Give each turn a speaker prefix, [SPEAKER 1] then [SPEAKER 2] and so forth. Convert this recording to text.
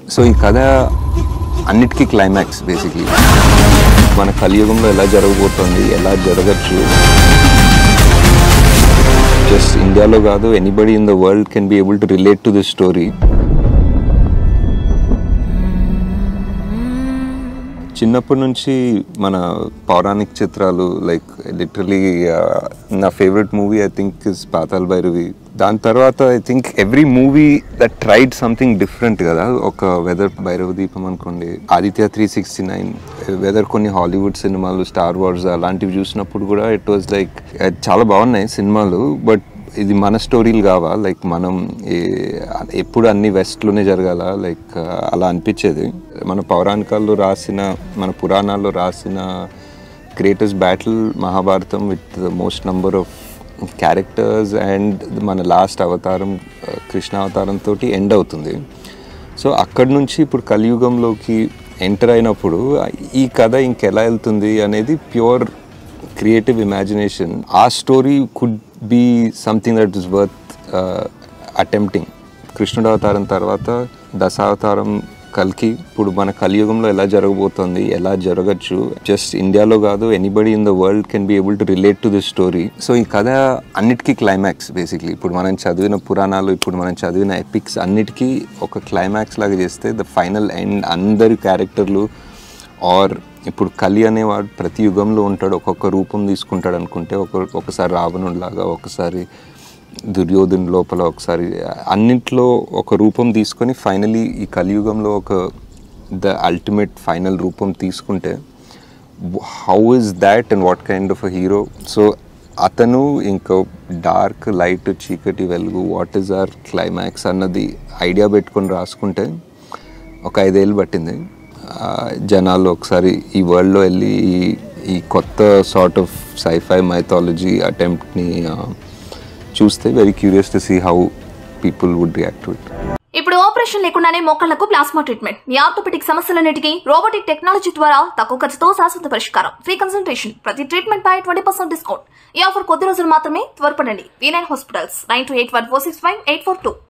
[SPEAKER 1] so ఈ కథ అన్నిటికీ క్లైమాక్స్ బేసిక్లీ మన కలియుగంలో ఎలా జరగబోతోంది ఎలా జరగచ్చు జస్ట్ ఇండియాలో కాదు anybody in the world can be able to relate to this story చిన్నప్పటి నుంచి మన పౌరాణిక చిత్రాలు లైక్ లిటరలీ నా favourite movie I think is Patal Bhairavi దాని తర్వాత I think every movie that tried something different కదా ఒక వెదర్ భైరవ దీపం అనుకోండి Aditya three sixty nine whether కొన్ని హాలీవుడ్ సినిమాలు స్టార్ వార్స్ అలాంటివి చూసినప్పుడు కూడా ఇట్ వాజ్ లైక్ చాలా బాగున్నాయి సినిమాలు బట్ ఇది మన స్టోరీలు కావా లైక్ మనం ఏ- ఎప్పుడు అన్ని వెస్ట్లోనే జరగాల లైక్ అలా అనిపించేది మన పౌరాణికాల్లో రాసిన మన పురాణాల్లో రాసిన greatest battle Mahabharatam with the most number of characters and మన లాస్ట్ అవతారం ఆ, కృష్ణ అవతారం తోటి ఎండ్ అవుతుంది సో అక్కడి నుంచి ఇప్పుడు కలియుగంలోకి ఎంటర్ అయినప్పుడు ఈ కథ ఇంకెలా వెళ్తుంది అనేది ప్యూర్ క్రియేటివ్ ఇమాజినేషన్ ఆ story could be something that is worth attempting కృష్ణుడు అవతారం తర్వాత దశావతారం కల్కి ఇప్పుడు మన కలియుగంలో ఎలా జరగబోతోంది ఎలా జరగచ్చు జస్ట్ ఇండియాలో కాదు anybody in the world can be able to relate to this story so ఈ కథ అన్నిటికీ క్లైమాక్స్ బేసిక్లీ ఇప్పుడు మనం చదివిన పురాణాలు ఇప్పుడు మనం చదివిన ఎపిక్స్ అన్నిటికీ ఒక క్లైమాక్స్ లాగా చేస్తే ద ఫైనల్ ఎండ్ అందరి క్యారెక్టర్లు ఆర్ ఇప్పుడు కలి అనేవాడు ప్రతి యుగంలో ఉంటాడు ఒక్కొక్క రూపం తీసుకుంటాడు అనుకుంటే ఒక ఒకసారి రావణుడిలాగా ఒకసారి దుర్యోధన్ లోపల ఒకసారి అన్నింటిలో ఒక రూపం తీసుకొని ఫైనలీ ఈ కలియుగంలో ఒక ద అల్టిమేట్ ఫైనల్ రూపం తీసుకుంటే how is that and what kind of a hero so అతను ఇంకా డార్క్ లైట్ చీకటి వెలుగు వాట్ ఈస్ ఆర్ క్లైమాక్స్ అన్నది ఐడియా పెట్టుకొని రాసుకుంటే ఒక ఐదేళ్ళు పట్టింది ఆ, జనాలు ఒకసారి ఈ వరల్డ్లో వెళ్ళి ఈ- ఈ కొత్త సార్ట్ ఆఫ్ సైఫై మైథాలజీ అటెంప్ట్ని చూస్తే very curious to see how people would react to it
[SPEAKER 2] ఇప్పుడు ఆపరేషన్ లేకుండానే మోకాళ్లకు ప్లాస్మా ట్రీట్మెంట్ మీ ఆర్థోపెటిక్ సమస్యలన్నిటికీ రోబోటిక్ టెక్నాలజీ ద్వారా తక్కువ ఖర్చుతో శాశ్వత పరిష్కారం ఫ్రీ కన్సల్టేషన్ ప్రతి ట్రీట్మెంట్ పై ట్వంటీ పర్సెంట్ డిస్కౌంట్ ఈ ఆఫర్ కొద్ది రోజులు మాత్రమే త్వరపడండి V nine hospitals nine two eight one four six five eight four two